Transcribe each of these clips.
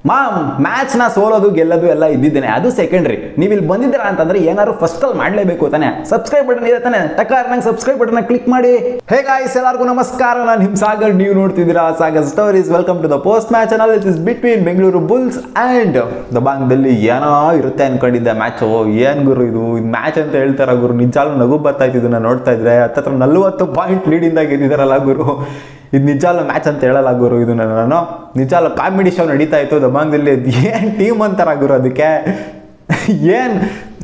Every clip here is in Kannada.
ಮಾಮ್ ಮ್ಯಾಚ್ನ ಸೋಲೋದು ಗೆಲ್ಲೋದು ಎಲ್ಲ ಇದ್ದಿದ್ದೇನೆ ಅದು ಸೆಕೆಂಡ್ರಿ ನೀವು ಇಲ್ಲಿ ಬಂದಿದ್ದೀರಾ ಅಂತಂದ್ರೆ ಏನಾದ್ರು ಫಸ್ಟ್ ಅಲ್ಲಿ ಮಾಡಲೇಬೇಕು ತಾನೆ ಸಬ್ಸ್ಕ್ರೈಬ್ ಬಟನ್ ಇದೆ ತಾನೆ ಟಕಾರ ನಂಗೆ ಸಬ್ಸ್ಕ್ರೈಬ್ ಬಟನ್ ಕ್ಲಿಕ್ ಮಾಡಿ ಹೇ ಗಾಯ್ಸ್ ಎಲ್ಲರಿಗೂ ನಮಸ್ಕಾರ ನಾನು ನಿಮ್ ಸಾಗರ್ ನೀವು ನೋಡ್ತಿದ್ದೀರಾ Sagar stories welcome to the post match ಅನಲ್ it is between Bengaluru Bulls and ದಬಾಂಗ್ದಲ್ಲಿ ಏನೋ ಇರುತ್ತೆ ಅನ್ಕೊಂಡಿದ್ದೆ ಮ್ಯಾಚು ಏನ್ ಗುರು ಇದು ಮ್ಯಾಚ್ ಅಂತ ಹೇಳ್ತಾರ ಗುರು ನಿಜಾಲು ನಗು ಬರ್ತಾ ಇತ್ತು ಇದನ್ನ ನೋಡ್ತಾ ಇದ್ರೆ ಹತ್ತತ್ರ ನಲ್ವತ್ತು ಪಾಯಿಂಟ್ ಲೀಡಿಂದ ಗೆದ್ದಿದಾರಲ್ಲ ಗುರು ಇದು ನಿಜಾಲು ಮ್ಯಾಚ್ ಅಂತ ಹೇಳಲ್ಲ ಗುರು ಇದನ್ನ ನಾನು ನಿಜಾಲು ಕಾಮಿಡಿ ಶೋ ನಡೀತಾ ಇತ್ತು ದಬಾಂಗ್ದಲ್ಲಿ ಏನು ಟೀಮ್ ಅಂತಾರ ಗುರು ಅದಕ್ಕೆ ಏನು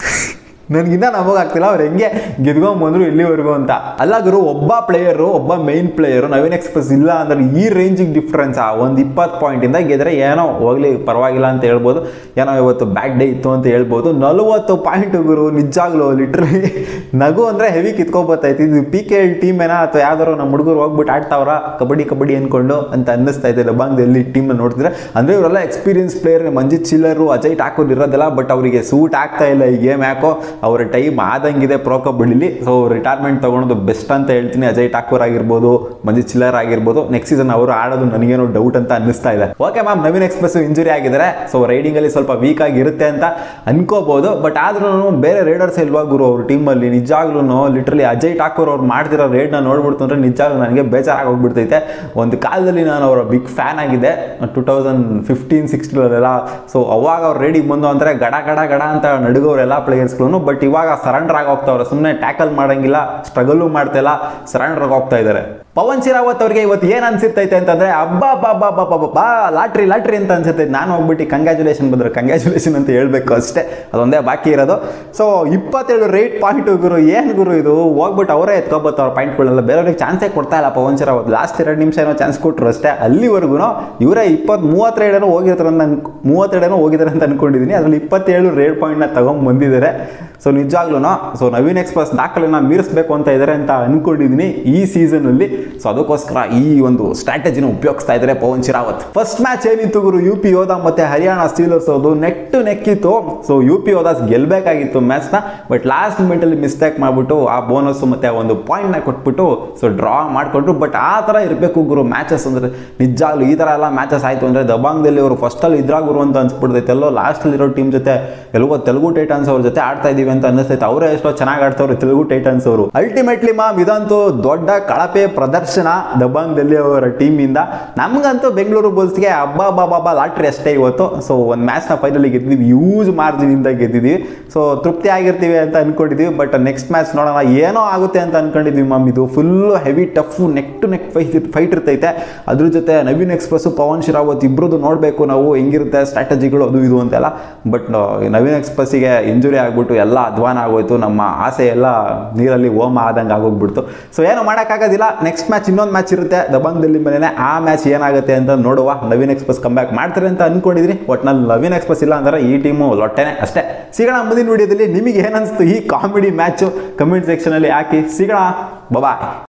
ನನಗಿನ್ನ ನಮಗಾಗ್ತಿಲ್ಲ ಅವ್ರು ಹೆಂಗೆ ಗೆದ್ಕೊಂಬಂದ್ರು ಇಲ್ಲಿವರೆಗೂ ಅಂತ ಅಲ್ಲ ಗುರು ಒಬ್ಬ ಪ್ಲೇಯರು ಒಬ್ಬ ಮೈನ್ ಪ್ಲೇಯರು ನವೀನ್ ಎಕ್ಸ್ಪ್ರೆಸ್ ಇಲ್ಲ ಅಂದ್ರೆ ಈ ರೇಂಜಿಗೆ ಡಿಫ್ರೆನ್ಸ್ ಆ ಒಂದು ಇಪ್ಪತ್ತು ಪಾಯಿಂಟಿಂದ ಗೆದ್ರೆ ಏನೋ ಹೋಗ್ಲಿ ಪರವಾಗಿಲ್ಲ ಅಂತ ಹೇಳ್ಬೋದು ಏನೋ ಇವತ್ತು ಬ್ಯಾಡ್ ಡೇ ಇತ್ತು ಅಂತ ಹೇಳ್ಬೋದು ನಲವತ್ತು ಪಾಯಿಂಟ್ ಗುರು ನಿಜಾಗ್ಲು ಲಿಟ್ರಲಿ ನಗು ಅಂದರೆ ಹೆವಿ ಕಿತ್ಕೊಬತ್ತೈತಿ ಇದು ಪಿ ಕೆ ಎಲ್ ಟೀಮ್ ಏನೋ ಅಥವಾ ಯಾವ್ದಾರು ನಮ್ಮ ಹುಡುಗರು ಹೋಗ್ಬಿಟ್ಟು ಆಡ್ತಾವ್ರ ಕಬಡ್ಡಿ ಕಬಡ್ಡಿ ಅನ್ಕೊಂಡು ಅಂತ ಅನ್ನಿಸ್ತಾ ಇದೆ ಡಬ್ಬಾಂಗದಲ್ಲಿ ಟೀಮ್ನ ನೋಡ್ತಿದ್ರೆ ಅಂದರೆ ಇವರೆಲ್ಲ ಎಕ್ಸ್ಪೀರಿಯನ್ಸ್ ಪ್ಲೇಯರ್ ಮಂಜಿತ್ ಚಿಲ್ಲರು ಅಜಯ್ ಠಾಕೂರ್ ಇರೋದಿಲ್ಲ ಬಟ್ ಅವರಿಗೆ ಸೂಟ್ ಆಗ್ತಾ ಇಲ್ಲ ಈ ಗೇಮ್ ಯಾಕೋ ಅವರ ಟೈಮ್ ಆದಂಗಿದೆ ಪ್ರೋ ಕಬಡ್ಡಿಲಿ ಸೊ ರಿಟೈರ್ಮೆಂಟ್ ತೊಗೊಳೋದು ಬೆಸ್ಟ್ ಅಂತ ಹೇಳ್ತೀನಿ ಅಜಯ್ ಠಾಕೂರ್ ಆಗಿರ್ಬೋದು ಮಂಜಿತ್ ಚಿಲ್ಲರ್ ಆಗಿರ್ಬೋದು ನೆಕ್ಸ್ಟ್ ಸೀಸನ್ ಅವರು ಆಡೋದು ನನಗೇನೋ ಡೌಟ್ ಅಂತ ಅನ್ನಿಸ್ತಾ ಇದೆ okay ma'am Naveen Express injury ಆಗಿದ್ದಾರೆ ಸೊ ರೈಡಿಂಗ್ ಅಲ್ಲಿ ಸ್ವಲ್ಪ ವೀಕ್ ಆಗಿರುತ್ತೆ ಅಂತ ಅನ್ಕೋಬಹುದು ಬಟ್ ಆದ್ರೂ ಬೇರೆ ರೈಡರ್ಸ್ ಇಲ್ವಾ ಗುರು ಅವ್ರ ಟೀಮಲ್ಲಿ ನಿಜಾಗ್ಲೂ ಲಿಟ್ರಲಿ ಅಜಯ್ ಠಾಕೂರ್ ಅವ್ರು ಮಾಡ್ತಿರೋ ರೇಡ್ನ ನೋಡ್ಬಿಡ್ತು ಅಂದ್ರೆ ನಿಜಾಗ್ಲೂ ನನಗೆ ಬೇಜಾರಾಗಿ ಹೋಗ್ಬಿಡ್ತೈತೆ ಒಂದು ಕಾಲದಲ್ಲಿ ನಾನು ಅವರ ಬಿಗ್ ಫ್ಯಾನ್ ಆಗಿದೆ ಟೂ ತೌಸಂಡ್ ಫಿಫ್ಟೀನ್ ಸಿಕ್ಸ್ಟೀನಲ್ಲೆಲ್ಲ ಸೊ ಅವಾಗ ಅವ್ರು ರೇಡಿಗೆ ಬಂದು ಅಂದರೆ ಗಡ ಗಡ ಗಡ ಅಂತ ನಡುಗೋರೆಲ್ಲ ಪ್ಲೇಯರ್ಸ್ಗಳು ಬಟ್ ಇವಾಗ ಸರೆಂಡರ್ ಆಗಿ ಹೋಗ್ತಾವ್ರೆ ಸುಮ್ಮನೆ ಟ್ಯಾಕಲ್ ಮಾಡಂಗಿಲ್ಲ ಸ್ಟ್ರಗಲ್ಲು ಮಾಡ್ತಿಲ್ಲ ಸರೆಂಡರ್ ಆಗಿ ಹೋಗ್ತಾ ಇದ್ದಾರೆ ಪವನ್ ಶಿರಾವತ್ ಅವ್ರಿಗೆ ಇವತ್ತು ಏನು ಅನ್ಸಿರ್ತೈತೆ ಅಂತಂದ್ರೆ ಅಬ್ಬಾ ಬಾ ಬಾ ಬಾ ಬಾ ಬಾ ಲಾಟ್ರಿ ಲಾಟ್ರಿ ಅಂತ ಅನ್ಸುತ್ತೈತೆ ನಾನು ಹೋಗ್ಬಿಟ್ಟು ಕಂಗ್ರ್ಯಾಚುಲೇಷನ್ ಬಂದ್ರೆ ಕಂಗ್ರ್ಯಾಚುಲೇಷನ್ ಅಂತ ಹೇಳ್ಬೇಕು ಅಷ್ಟೇ ಅದೊಂದೇ ಬಾಕಿ ಇರೋದು ಸೊ ಇಪ್ಪತ್ತೇಳು ರೇಟ್ ಪಾಯಿಂಟ್ ಗುರು ಏನು ಗುರು ಇದು ಹೋಗ್ಬಿಟ್ಟು ಅವರೇ ಎತ್ಕೊಬತ್ತವ್ರ ಪಾಯಿಂಟ್ಗಳೆಲ್ಲ ಬೇರೆಯವ್ರಿಗೆ ಚಾನ್ಸೇ ಕೊಡ್ತಾ ಇಲ್ಲ ಪವನ್ ಶಿರಾವತ್ ಲಾಸ್ಟ್ ಎರಡು ನಿಮಿಷ ಏನೋ ಚಾನ್ಸ್ ಕೊಟ್ಟರು ಅಷ್ಟೇ ಅಲ್ಲಿವರೆಗೂ ಇವರೇ ಇಪ್ಪತ್ತು ಮೂವತ್ತೆರಡೇನೋ ಹೋಗಿರ್ತಾರೆ ಅಂತ ಅನ್ಕೊ ಮೂವತ್ತೆರಡೇನೋ ಹೋಗಿದ್ದಾರೆ ಅಂತ ಅನ್ಕೊಂಡಿದ್ದೀನಿ ಅದ್ರಲ್ಲಿ ಇಪ್ಪತ್ತೇಳು ರೇಟ್ ಪಾಯಿಂಟ್ನ ತಗೊಂಡ್ ಬಂದಿದ್ದಾರೆ ಸೊ ನಿಜಾಗ್ಲೂ ಸೊ ನವೀನ್ ಎಕ್ಸ್ಪ್ರೆಸ್ ದಾಖಲೆನ ಮೀರಿಸಬೇಕು ಅಂತ ಇದ್ದಾರೆ ಅಂತ ಅನ್ಕೊಂಡಿದ್ದೀನಿ ಈ ಸೀಸನಲ್ಲಿ ಸೊ ಅದಕ್ಕೋಸ್ಕರ ಈ ಒಂದು ಸ್ಟ್ರಾಟಜಿನ ಉಪಯೋಗಿಸ್ತಾ ಇದ್ದಾರೆ ಪವನ್ ಶಿರಾವತ್ ಫಸ್ಟ್ ಮ್ಯಾಚ್ ಏನಿತ್ತು ಗುರು ಯು ಪಿ ಯೋಧಾ ಮತ್ತೆ ಹರಿಯಾಣ ಸ್ಟೀಲರ್ಸ್ ಅವ್ರದ್ದು ನೆಕ್ ಟು ನೆಕ್ ಇತ್ತು ಸೊ ಯು ಪಿ ಯೋಧಾಸ್ ಗೆಲ್ಬೇಕಾಗಿತ್ತು ಮ್ಯಾಚ್ನ ಬಟ್ ಲಾಸ್ಟ್ ಮಿನಿಟಲ್ಲಿ ಮಿಸ್ಟೇಕ್ ಮಾಡಿಬಿಟ್ಟು ಆ ಬೋನಸ್ ಮತ್ತೆ ಆ ಒಂದು ಪಾಯಿಂಟ್ನ ಕೊಟ್ಬಿಟ್ಟು ಸೊ ಡ್ರಾ ಮಾಡಿಕೊಂಡ್ರು ಬಟ್ ಆ ಥರ ಇರಬೇಕು ಗುರು ಮ್ಯಾಚಸ್ ಅಂದರೆ ನಿಜಾಗ್ಲು ಈ ಥರ ಎಲ್ಲ ಮ್ಯಾಚಸ್ ಆಯಿತು ಅಂದರೆ ದಬಾಂಗ್ದಲ್ಲಿ ಅವರು ಫಸ್ಟಲ್ಲಿ ಇದ್ರಾ ಗುರು ಅಂತ ಅನ್ಸ್ಬಿಡ್ತೈತೆ ಎಲ್ಲೋ ಲಾಸ್ಟಲ್ಲಿರೋ ಟೀಮ್ ಜೊತೆ ಎಲ್ಲವೋ ತೆಲುಗು ಟೈಟನ್ಸ್ ಅವ್ರ ಜೊತೆ ಆಡ್ತಾ ಇದೀವಿ ಅಂತ ಅನ್ನಿಸ್ತೈತೆ ಅವರೇ ಎಷ್ಟೋ ಚೆನ್ನಾಗಿ ಆಡ್ತವ್ರು ತೆಲುಗು ಟೈಟನ್ಸ್ ಅವರು ಅಲ್ಟಿಮೇಟ್ಲಿ ಮಾಮ್ ಇದಂತೂ ದೊಡ್ಡ ಕಳಪೆ ಪ್ರದರ್ಶನ ದಬಾಂಗ್ದಲ್ಲಿ ಅವರ ಟೀಮಿಂದ ನಮಗಂತೂ ಬೆಂಗಳೂರು ಬುಲ್ಸ್ಗೆ ಹಬ್ಬ ಬಾಬಾ ಲಾಟ್ರಿ ಅಷ್ಟೇ ಇವತ್ತು ಸೊ ಒಂದು ಮ್ಯಾಚ್ನ ಫೈನಲಿ ಗೆದ್ದಿದ್ವಿ ಯೂಸ್ ಮಾರ್ಜಿನಿಂದ ಗೆದ್ದಿದ್ವಿ ಸೊ ತೃಪ್ತಿ ಆಗಿರ್ತೀವಿ ಅಂತ ಅನ್ಕೊಂಡಿದ್ವಿ ಬಟ್ ನೆಕ್ಸ್ಟ್ ಮ್ಯಾಚ್ ನೋಡೋಣ ಏನೋ ಆಗುತ್ತೆ ಅಂತ ಅನ್ಕೊಂಡಿದ್ವಿ ಮಾಮ್ ಇದು full heavy tough neck to neck fight fight ಇರ್ತೈತೆ ಅದ್ರ ಜೊತೆ ನವೀನ್ ಎಕ್ಸ್ಪ್ರೆಸ್ ಪವನ್ ಶಿರಾವತ್ ಇಬ್ರದ್ದು ನೋಡಬೇಕು ನಾವು ಹೆಂಗಿರುತ್ತೆ ಸ್ಟ್ರಾಟಜಿಗಳು ಅದು ಇದು ಅಂತೆಲ್ಲ ಬಟ್ ನವೀನ್ ಎಕ್ಸ್ಪ್ರೆಸ್ಸಿಗೆ ಇಂಜುರಿ ಆಗ್ಬಿಟ್ಟು ಎಲ್ಲ ಅಧ್ವಾನ ಆಗೋಯ್ತು ನಮ್ಮ ಆಸೆ ಎಲ್ಲ ನೀರಲ್ಲಿ ಹೋಮ ಆದಂಗೆ ಆಗೋಗ್ಬಿಡ್ತು ಸೊ ಏನು ಮಾಡೋಕ್ಕಾಗೋದಿಲ್ಲ ನೆಕ್ಸ್ಟ್ ಮ್ಯಾಚ್ ಇನ್ನೊಂದು ಮ್ಯಾಚ್ ಇರುತ್ತೆ ದಬಾಂಗ್ದಲ್ಲಿ ಮೇಲೆ ಆ ಮ್ಯಾಚ್ ಏನಾಗುತ್ತೆ ಅಂತ ನೋಡುವ ನವೀನ್ ಎಕ್ಸ್ಪ್ರೆಸ್ ಕಮ್ ಬ್ಯಾಕ್ ಮಾಡ್ತಾರೆ ಅಂತ ಅನ್ಕೊಂಡಿದ್ರಿ ಒಟ್ನಲ್ಲಿ ನವೀನ್ ಎಕ್ಸ್ಪ್ರೆಸ್ ಇಲ್ಲ ಅಂದ್ರೆ ಈ ಟೀಮು ಲೊಟ್ಟೆನೆ ಅಷ್ಟೇ ಸಿಗೋಣ ಮುಂದಿನ ವಿಡಿಯೋದಲ್ಲಿ ನಿಮಗೆ ಏನನ್ಸ್ತು ಈ ಕಾಮಿಡಿ ಮ್ಯಾಚು ಕಮೆಂಟ್ ಸೆಕ್ಷನಲ್ಲಿ ಹಾಕಿ ಸಿಗೋಣ ಬಾಯ್